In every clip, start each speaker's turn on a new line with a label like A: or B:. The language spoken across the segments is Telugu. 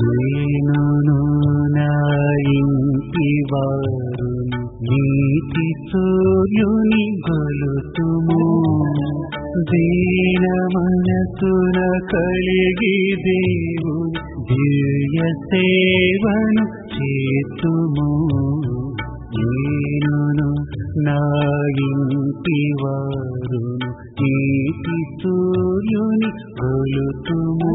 A: నేనును నా ఇంటి వారు నీతి సూర్యుని గొలుతుము దీన మనసున కలిగి దేవుని దివ్య సేవను చేతుము నేనును నా ఇంటి వారు నీతి సూర్యుని గొలుతుము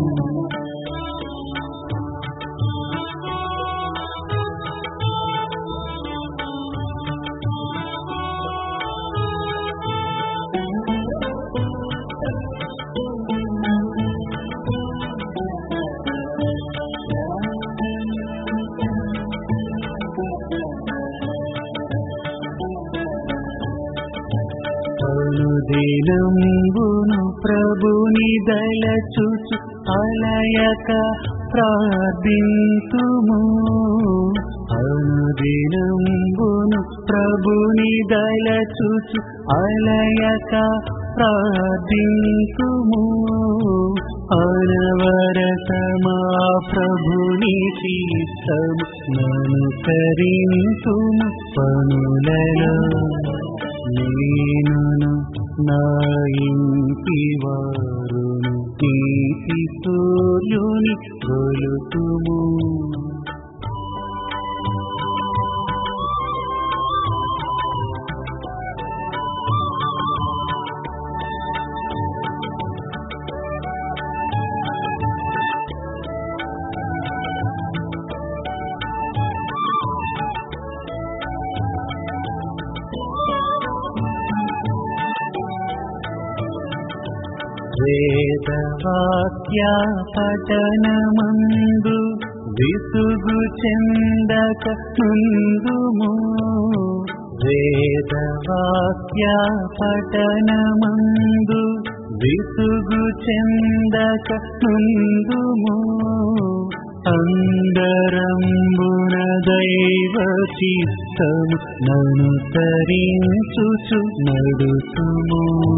A: అనుదినంబును ప్రభుని దళచుచు అలయక ప్రార్థింతుము అనుదినంబును ప్రభుని దళచుచు అలయక ప్రార్థింతుము అనవరతమా ప్రభుని చిత్తము నను కరింతుము పనులలో నేనును నా ఇంటి వారును తీపి సూర్యుని గొలుతుము వేదవాక్య పఠనమందు విసుగు చెందక ముందుము వేదవాక్య పఠనమందు విసుగు చెందక ముందుము అందరంబున దైవ చిత్తము నను తరించుచు నడుతుము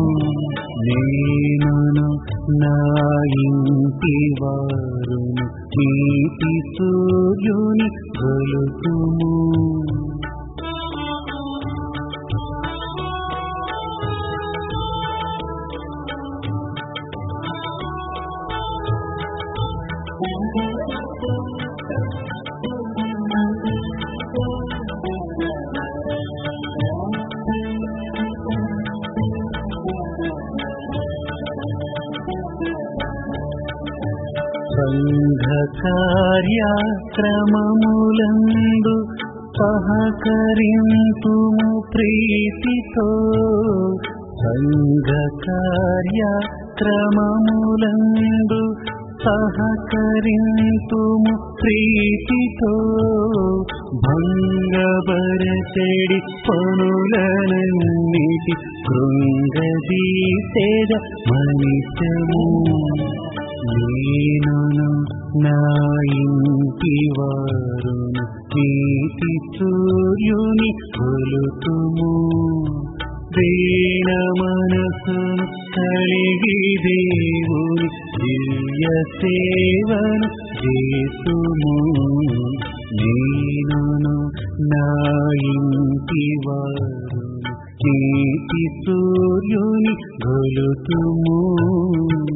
A: నేనును నా ఇంటి వారును నీతి సూర్యుని గొలుతుము సంఘ కార్యక్రమములందు సహకరింతుము ప్రీతితో సంఘ కార్యక్రమములందు సహకరింతుము ప్రీతితో భంగబరచెడి పనులనన్నిటి కృంగదీసేద మనిషము నేనును నా ఇంటి వారును నీతి సూర్యుని కొలుతుము దీన మనసును కలిగి దేవుని దివ్య సేవను చేతుము నేనును నా ఇంటి వారును నీతి సూర్యుని గొలుతుము